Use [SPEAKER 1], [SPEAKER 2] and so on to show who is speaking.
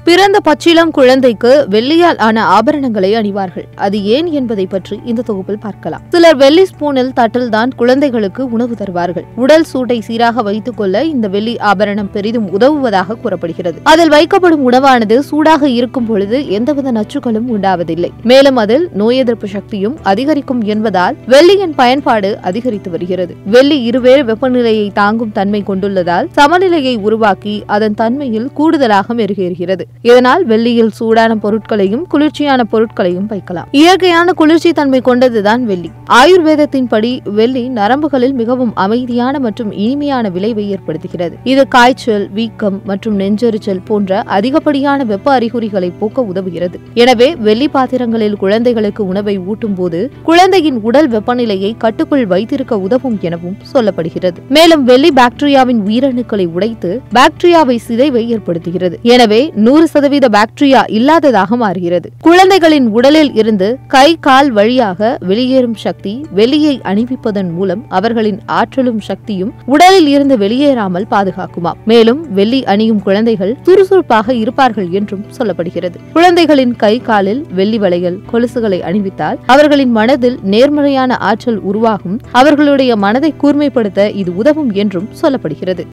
[SPEAKER 1] பிறந்த பச்சிளம் குழந்தைக்கு வெள்ளியால் ஆன ஆபரணங்களை அணிவார்கள் அது ஏன் என்பதை பற்றி இந்த தொகுப்பில் பார்க்கலாம் சிலர் வெள்ளி ஸ்பூனில் தட்டில் தான் குழந்தைகளுக்கு உணவு தருவார்கள் உடல் சூட்டை சீராக வைத்துக் கொள்ள இந்த வெள்ளி ஆபரணம் பெரிதும் உதவுவதாக கூறப்படுகிறது அதில் வைக்கப்படும் உணவானது சூடாக இருக்கும் பொழுது எந்தவித நச்சுக்களும் உண்டாவதில்லை மேலும் அதில் நோய் எதிர்ப்பு சக்தியும் அதிகரிக்கும் என்பதால் வெள்ளியின் பயன்பாடு அதிகரித்து வருகிறது வெள்ளி இருவேறு வெப்பநிலையை தாங்கும் தன்மை கொண்டுள்ளதால் சமநிலையை உருவாக்கி அதன் தன்மையில் கூடுதலாக மெருகேறுகிறது இதனால் வெள்ளியில் சூடான பொருட்களையும் குளிர்ச்சியான பொருட்களையும் வைக்கலாம் இயற்கையான குளிர்ச்சி தன்மை கொண்டதுதான் வெள்ளி ஆயுர்வேதத்தின்படி வெள்ளி நரம்புகளில் மிகவும் அமைதியான மற்றும் இனிமையான விளைவை ஏற்படுத்துகிறது இது காய்ச்சல் வீக்கம் மற்றும் நெஞ்செரிச்சல் போன்ற அதிகப்படியான வெப்ப அறிகுறிகளை போக்க உதவுகிறது எனவே வெள்ளி பாத்திரங்களில் குழந்தைகளுக்கு உணவை ஊட்டும் போது குழந்தையின் உடல் வெப்பநிலையை கட்டுக்குள் வைத்திருக்க உதவும் எனவும் சொல்லப்படுகிறது மேலும் வெள்ளி பாக்டீரியாவின் உயிரணுக்களை உடைத்து பாக்டீரியாவை சிதைவை ஏற்படுத்துகிறது எனவே நூறு சதவீத பாக்டீரியா இல்லாததாக மாறுகிறது குழந்தைகளின் உடலில் இருந்து கை கால் வழியாக வெளியேறும் சக்தி வெள்ளியை அணிவிப்பதன் மூலம் அவர்களின் ஆற்றலும் சக்தியும் உடலில் இருந்து வெளியேறாமல் பாதுகாக்குமாம் மேலும் வெள்ளி அணியும் குழந்தைகள் சுறுசுறுப்பாக இருப்பார்கள் என்றும் சொல்லப்படுகிறது குழந்தைகளின் கை காலில் வெள்ளி வளையல் கொலுசுகளை அணிவித்தால் அவர்களின் மனதில் நேர்மறையான ஆற்றல் உருவாகும் அவர்களுடைய மனதை கூர்மைப்படுத்த இது உதவும் என்றும் சொல்லப்படுகிறது